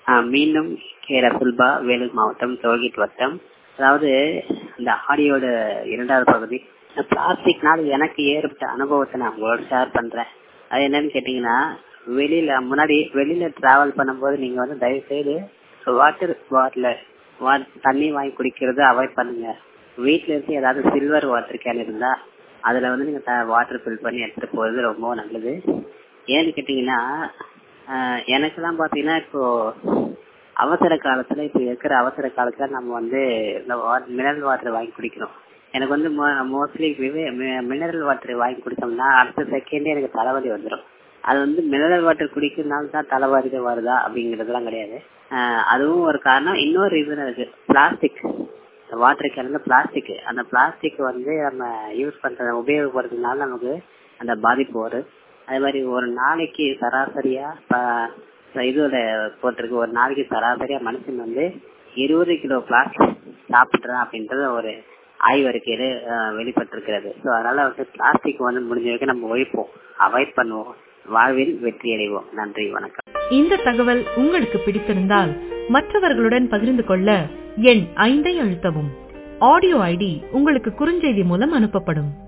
ஆஹ் மீண்டும் கே ரசுல்பா வேலூர் மாவட்டம் டோல்கேட் வட்டம் அதாவது இந்த ஆடியோட இரண்டாவது பகுதி பிளாஸ்டிக்னால எனக்கு ஏற்பட்ட அனுபவத்தை நான் உங்களோட ஷேர் பண்றேன் அது என்னன்னு கேட்டீங்கன்னா வெளியில முன்னாடி வெளியில டிராவல் பண்ணும்போது நீங்க வந்து தயவு செய்து வாட்டர் பாட்டில் தண்ணி வாங்கி குடிக்கிறது அவாய்ட் பண்ணுங்க வீட்ல இருந்து ஏதாவது சில்வர் வாட்டர் கேன் இருந்தா அதுல வந்து நீங்க வாட்டர் ஃபில் பண்ணி எடுத்துட்டு போறது ரொம்ப நல்லது ஏன்னு கேட்டீங்கன்னா எனக்கு தான் பாத்தீங்கன்னா இப்போ அவசர காலத்துல இப்ப இருக்கிற அவசர காலத்துல நம்ம வந்து இந்த மினரல் வாட்டர் வாங்கி குடிக்கிறோம் எனக்கு வந்து மோஸ்ட்லி மினரல் வாட்டர் வாங்கி குடிச்சோம்னா அடுத்த செகண்டே எனக்கு தலைவலி வந்துடும் அது வந்து மினரல் வாட்டர் குடிக்கிறதுனால தான் தலைவலி வருதா அப்படிங்கறதுலாம் கிடையாது அதுவும் ஒரு காரணம் இன்னொரு ரீசன் இருக்கு பிளாஸ்டிக் வாட்டர் கேன் பிளாஸ்டிக் அந்த பிளாஸ்டிக் வந்து நம்ம யூஸ் பண்ற உபயோகப்படுறதுனால நமக்கு அந்த பாதிப்பு வரும் அதே மாதிரி ஒரு நாளைக்கு சராசரியா இதோட போட்டிருக்கு ஒரு நாளைக்கு சராசரியா மனுஷன் வந்து இருபது கிலோ பிளாஸ்டிக் சாப்பிடுறான் அப்படின்றது ஒரு ஆய்வறிக்கையில வெளிப்பட்டிருக்கிறது ஸோ அதனால வந்து பிளாஸ்டிக் வந்து முடிஞ்ச வரைக்கும் நம்ம ஒழிப்போம் அவாய்ட் பண்ணுவோம் வாழ்வில் வெற்றி அடைவோம் நன்றி வணக்கம் இந்த தகவல் உங்களுக்கு பிடித்திருந்தால் மற்றவர்களுடன் பகிர்ந்து கொள்ள எண் ஐந்தை அழுத்தவும் ஆடியோ ஐடி உங்களுக்கு குறுஞ்செய்தி மூலம் அனுப்பப்படும்